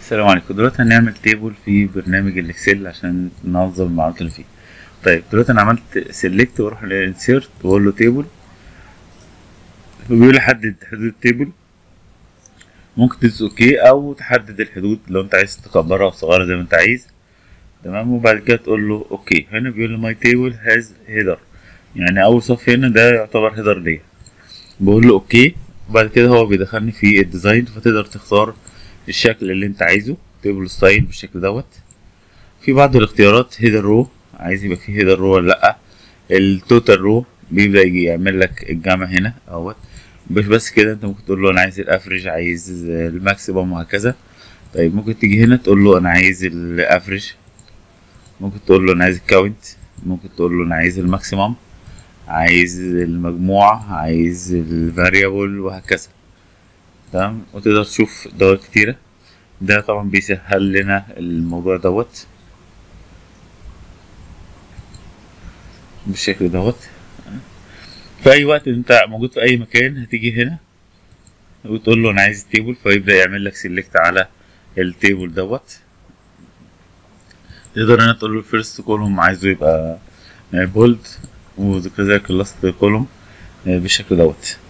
السلام عليكم دلوقتي هنعمل تيبل في برنامج الاكسل عشان ننظم المعلومات اللي فيه طيب دلوقتي انا عملت سيلكت واروح لانسيرت واقول له تيبل فبيقول لي حدد حدود التيبل ممكن تدوس اوكي او تحدد الحدود لو انت عايز تكبرها او تصغرها زي ما انت عايز تمام وبعد كده تقول له اوكي هنا بيقول لي ماي تيبل هاز هيدر يعني اول صف هنا ده يعتبر هيدر ليا بقول له اوكي وبعد كده هو بيدخلني في الديزاين فتقدر تختار الشكل اللي انت عايزه تيبل ستايل بالشكل دوت في بعض الاختيارات هيدر رو عايز يبقى فيه هيدر رو ولا لا التوتال رو بيبدا يجي يعمل لك الجمع هنا اهوت مش بس كده انت ممكن تقول له انا عايز الافريج عايز الماكسيمم وهكذا طيب ممكن تيجي هنا تقول له انا عايز الافريج ممكن تقول له انا عايز الكاونت ممكن تقول له انا عايز الماكسيمم عايز المجموع عايز الفاريبل وهكذا تمام وتقدر تشوف دوات كتيرة ده طبعا بيسهل لنا الموضوع دوت بالشكل دوت في اي وقت انت موجود في اي مكان هتيجي هنا وتقول له انا عايز التيبل فيبدا يعمل لك سيلكت على التيبل دوت تقدر هنا تقول له الفيرست كولوم عايزه يبقى بولد وكذلك اللاست كولوم بالشكل دوت